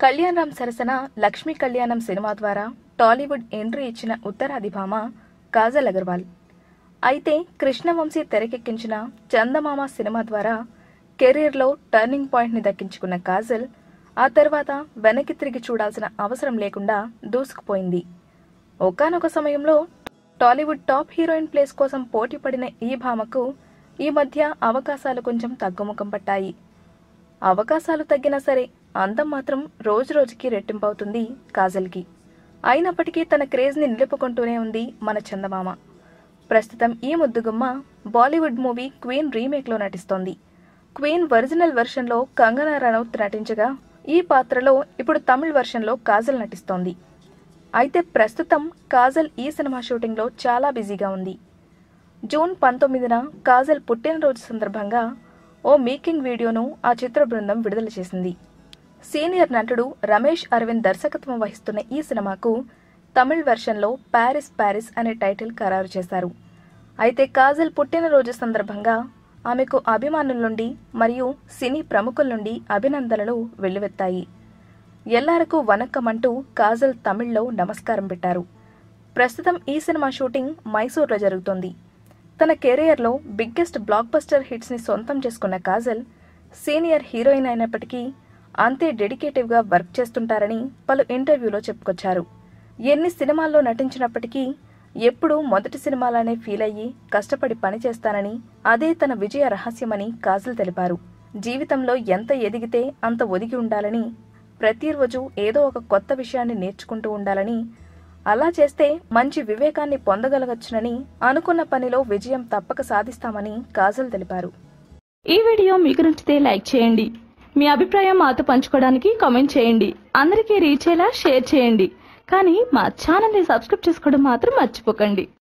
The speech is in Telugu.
కళ్యాణ్ రామ్ సరసన లక్ష్మీ కళ్యాణం సినిమా ద్వారా టాలీవుడ్ ఎంట్రీ ఇచ్చిన ఉత్తరాది భామ కాజల్ అగర్వాల్ అయితే కృష్ణవంశీ తెరకెక్కించిన చందమామ సినిమా ద్వారా కెరీర్లో టర్నింగ్ పాయింట్ని దక్కించుకున్న కాజల్ ఆ తర్వాత వెనక్కి తిరిగి చూడాల్సిన అవసరం లేకుండా దూసుకుపోయింది ఒకానొక సమయంలో టాలీవుడ్ టాప్ హీరోయిన్ ప్లేస్ కోసం పోటీ పడిన ఈ భామకు ఈ మధ్య అవకాశాలు కొంచెం తగ్గుముఖం పట్టాయి అవకాశాలు తగ్గినా సరే అందం మాత్రం రోజు రోజుకి రెట్టింపవుతుంది కాజల్కి అయినప్పటికీ తన క్రేజ్ని నిలుపుకుంటూనే ఉంది మన చందమామ ప్రస్తుతం ఈ ముద్దుగుమ్మ బాలీవుడ్ మూవీ క్వీన్ రీమేక్లో నటిస్తోంది క్వీన్ ఒరిజినల్ వెర్షన్లో కంగనా రనౌత్ నటించగా ఈ పాత్రలో ఇప్పుడు తమిళ్ వెర్షన్లో కాజల్ నటిస్తోంది అయితే ప్రస్తుతం కాజల్ ఈ సినిమా షూటింగ్లో చాలా బిజీగా ఉంది జూన్ పంతొమ్మిదిన కాజల్ పుట్టినరోజు సందర్భంగా ఓ మేకింగ్ వీడియోను ఆ చిత్ర బృందం విడుదల చేసింది సీనియర్ నటుడు రమేష్ అరవింద్ దర్శకత్వం వహిస్తున్న ఈ సినిమాకు తమిళ్ వెర్షన్లో ప్యారిస్ ప్యారిస్ అనే టైటిల్ ఖరారు చేశారు అయితే కాజల్ పుట్టినరోజు సందర్భంగా ఆమెకు అభిమానుల నుండి మరియు సినీ ప్రముఖుల నుండి అభినందనలు వెల్లువెత్తాయి ఎల్లారకు వనక్కమంటూ కాజల్ తమిళ్లో నమస్కారం పెట్టారు ప్రస్తుతం ఈ సినిమా షూటింగ్ మైసూర్లో జరుగుతోంది తన కెరియర్లో బిగ్గెస్ట్ బ్లాక్ బస్టర్ హిట్స్ని సొంతం చేసుకున్న కాజల్ సీనియర్ హీరోయిన్ అయినప్పటికీ అంతే డెడికేటివ్గా వర్క్ చేస్తుంటారని పలు ఇంటర్వ్యూలో చెప్పుకొచ్చారు ఎన్ని సినిమాల్లో నటించినప్పటికీ ఎప్పుడూ మొదటి సినిమాలానే ఫీల్ అయ్యి కష్టపడి పనిచేస్తానని అదే తన విజయ రహస్యమని కాజల్ తెలిపారు జీవితంలో ఎంత ఎదిగితే అంత ఒదిగి ఉండాలని ప్రతిరోజు ఏదో ఒక కొత్త విషయాన్ని నేర్చుకుంటూ ఉండాలని అలా చేస్తే మంచి వివేకాన్ని పొందగలగచ్చునని అనుకున్న పనిలో విజయం తప్పక సాధిస్తామని కాజల్ తెలిపారు ఈ వీడియో మీకు నచ్చితే లైక్ చేయండి మీ అభిప్రాయం మాతో పంచుకోవడానికి కామెంట్ చేయండి అందరికీ రీచ్ అయ్యేలా షేర్ చేయండి కానీ మా ఛానల్ని సబ్స్క్రైబ్ చేసుకోవడం మాత్రం మర్చిపోకండి